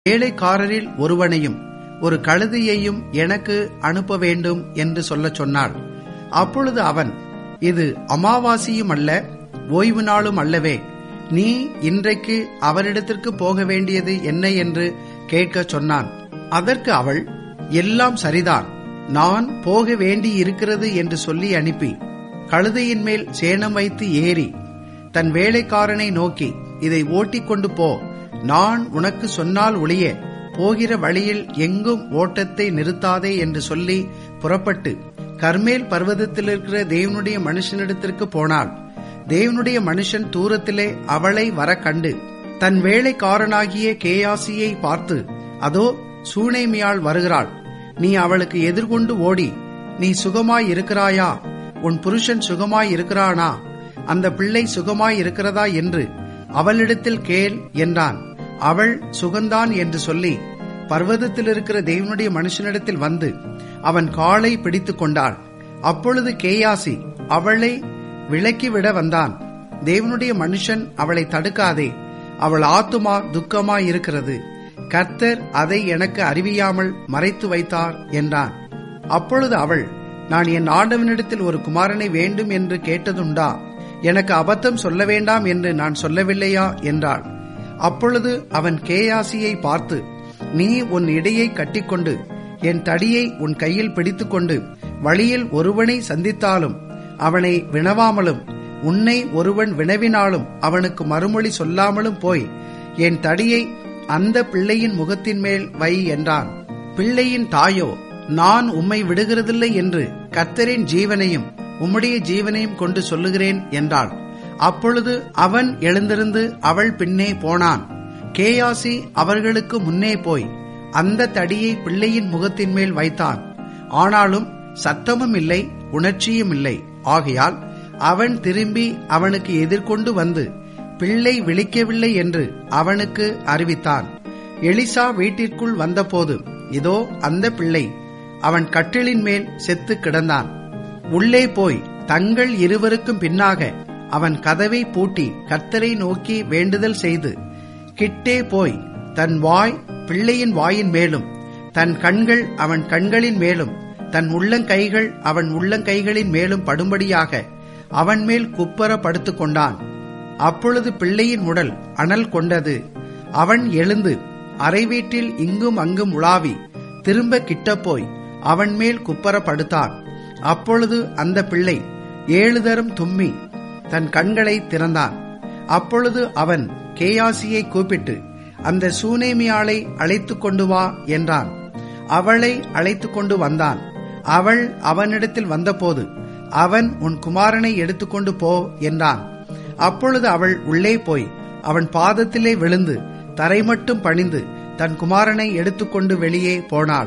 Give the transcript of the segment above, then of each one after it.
வேலைக்காரரில் ஒருவனையும் ஒரு கழுதையையும் எனக்கு அனுப்ப வேண்டும் என்று சொல்லச் சொன்னாள் அப்பொழுது அவன் இது அமாவாசியும் அல்ல ஓய்வு நாளும் அல்லவே நீ இன்றைக்கு அவரிடத்திற்கு போக வேண்டியது என்ன என்று கேட்கச் சொன்னான் அதற்கு அவள் எல்லாம் சரிதான் நான் போக வேண்டி இருக்கிறது என்று சொல்லி அனுப்பி கழுதையின் மேல் சேணம் வைத்து ஏறி தன் வேலைக்காரனை நோக்கி இதை ஓட்டிக்கொண்டு போ நான் உனக்கு சொன்னால் ஒளிய போகிற வழியில் எங்கும் ஓட்டத்தை நிறுத்தாதே என்று சொல்லி புறப்பட்டு கர்மேல் பர்வதத்தில் இருக்கிற தேவனுடைய மனுஷனிடத்திற்கு போனாள் தேவனுடைய மனுஷன் தூரத்திலே அவளை வர கண்டு தன் வேலைக்காரனாகிய கேயாசியை பார்த்து அதோ சூனேமியாள் வருகிறாள் நீ அவளுக்கு எதிர்கொண்டு ஓடி நீ சுகமாய் இருக்கிறாயா உன் புருஷன் சுகமாய் இருக்கிறானா அந்த பிள்ளை சுகமாய் இருக்கிறதா என்று அவளிடத்தில் கேள் என்றான் அவள் சுகந்தான் என்று சொல்லி பர்வதத்தில் இருக்கிற தேவனுடைய மனுஷனிடத்தில் வந்து அவன் காலை பிடித்து கொண்டாள் அப்பொழுது கேயாசி அவளை விலக்கிவிட வந்தான் தேவனுடைய மனுஷன் அவளை தடுக்காதே அவள் ஆத்துமா துக்கமாய் இருக்கிறது கர்த்தர் அதை எனக்கு அறிவியாமல் மறைத்து வைத்தார் என்றான் அப்பொழுது அவள் நான் என் ஆண்டவனிடத்தில் ஒரு குமாரனை வேண்டும் என்று கேட்டதுண்டா எனக்கு அபத்தம் சொல்ல வேண்டாம் என்று நான் சொல்லவில்லையா என்றாள் அப்பொழுது அவன் கேயாசியை பார்த்து நீ உன் இடையை கட்டிக்கொண்டு என் தடியை உன் கையில் பிடித்துக்கொண்டு வழியில் ஒருவனை சந்தித்தாலும் அவனை வினவாமலும் உன்னை ஒருவன் வினவினாலும் அவனுக்கு மறுமொழி சொல்லாமலும் போய் என் தடியை அந்த பிள்ளையின் முகத்தின் மேல் வை என்றான் பிள்ளையின் தாயோ நான் உம்மை விடுகிறதில்லை என்று கர்த்தரின் ஜீவனையும் உம்முடைய ஜீவனையும் கொண்டு சொல்லுகிறேன் என்றாள் அப்பொழுது அவன் எழுந்திருந்து அவள் பின்னே போனான் கேயாசி அவர்களுக்கு முன்னே போய் அந்த தடியை பிள்ளையின் முகத்தின் மேல் வைத்தான் ஆனாலும் சத்தமும் இல்லை உணர்ச்சியும் இல்லை ஆகையால் அவன் திரும்பி அவனுக்கு எதிர்கொண்டு வந்து பிள்ளை விழிக்கவில்லை என்று அவனுக்கு அறிவித்தான் எலிசா வீட்டிற்குள் வந்தபோது இதோ அந்த பிள்ளை அவன் கட்டிலின் மேல் செத்து கிடந்தான் உள்ளே போய் தங்கள் இருவருக்கும் பின்னாக அவன் கதவை பூட்டி கர்த்தரை நோக்கி வேண்டுதல் செய்து கிட்டே போய் தன் வாய் பிள்ளையின் வாயின் மேலும் தன் கண்கள் அவன் கண்களின் மேலும் தன் உள்ளங்கைகள் அவன் உள்ளங்கைகளின் மேலும் படும்படியாக அவன் மேல் குப்பர படுத்துக் கொண்டான் அப்பொழுது பிள்ளையின் உடல் அனல் கொண்டது அவன் எழுந்து அறை வீட்டில் இங்கும் அங்கும் உலாவி திரும்ப கிட்ட போய் அவன் மேல் குப்பர படுத்தான் அப்பொழுது அந்த பிள்ளை ஏழு தரம் தும்மி தன் கண்களை திறந்தான் அப்பொழுது அவன் கேயாசியை கூப்பிட்டு அந்த சூனேமியாளை அழைத்து கொண்டு வா என்றான் அவளை அழைத்து கொண்டு வந்தான் அவள் அவனிடத்தில் வந்தபோது அவன் உன் குமாரனை எடுத்துக்கொண்டு போ என்றான் அப்பொழுது அவள் உள்ளே போய் அவன் பாதத்திலே விழுந்து தரை மட்டும் பணிந்து தன் குமாரனை எடுத்துக்கொண்டு வெளியே போனாள்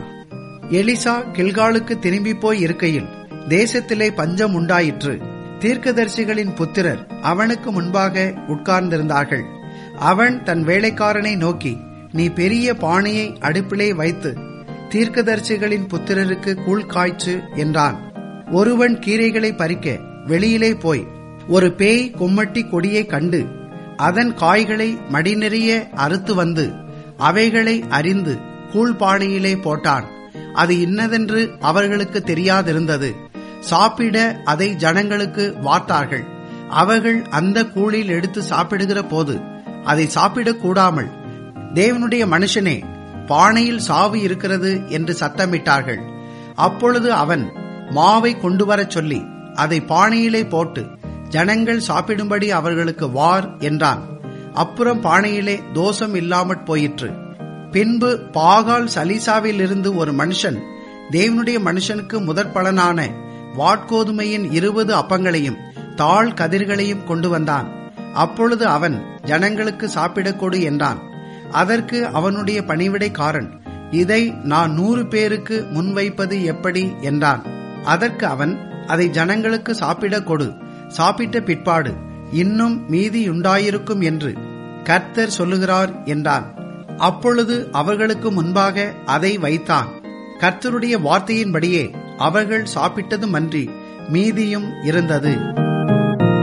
எலிசா கில்காலுக்கு திரும்பி போய் இருக்கையில் தேசத்திலே பஞ்சம் உண்டாயிற்று தீர்க்கதரிசிகளின் புத்திரர் அவனுக்கு முன்பாக உட்கார்ந்திருந்தார்கள் அவன் தன் வேலைக்காரனை நோக்கி நீ பெரிய பானையை அடுப்பிலே வைத்து தீர்க்கதரிசிகளின் புத்திரருக்கு கூழ் காய்ச்சு என்றான் ஒருவன் கீரைகளை பறிக்க வெளியிலே போய் ஒரு பேய் கும்மட்டி கொடியை கண்டு அதன் காய்களை மடி நிறைய அறுத்து வந்து அவைகளை அறிந்து கூழ்பானையிலே போட்டான் அது இன்னதென்று அவர்களுக்கு தெரியாதிருந்தது சாப்பிட அதை ஜனங்களுக்கு வார்த்தார்கள் அவர்கள் அந்த கூழில் எடுத்து சாப்பிடுகிற போது அதை சாப்பிடக் கூடாமல் தேவனுடைய மனுஷனே பானையில் சாவு இருக்கிறது என்று சத்தமிட்டார்கள் அப்பொழுது அவன் மாவை கொண்டு வரச் சொல்லி அதை பானையிலே போட்டு ஜனங்கள் சாப்பிடும்படி அவர்களுக்கு வார் என்றான் அப்புறம் பானையிலே தோஷம் இல்லாமற் போயிற்று பின்பு பாகால் சலீசாவில் இருந்து ஒரு மனுஷன் தேவனுடைய மனுஷனுக்கு முதற் பலனான வாட்கோதுமையின் இருபது அப்பங்களையும் தாழ் கதிர்களையும் கொண்டு வந்தான் அப்பொழுது அவன் ஜனங்களுக்கு சாப்பிடக் கொடு என்றான் அதற்கு அவனுடைய பணிவிடைக்காரன் இதை நான் நூறு பேருக்கு முன்வைப்பது எப்படி என்றான் அதற்கு அவன் அதை ஜனங்களுக்கு சாப்பிடக் கொடு சாப்பிட்ட பிற்பாடு இன்னும் மீதியுண்டாயிருக்கும் என்று கர்த்தர் சொல்லுகிறார் என்றான் அப்பொழுது அவர்களுக்கு முன்பாக அதை வைத்தான் கர்த்தருடைய வார்த்தையின்படியே அவர்கள் சாப்பிட்டதுமன்றி மீதியும் இருந்தது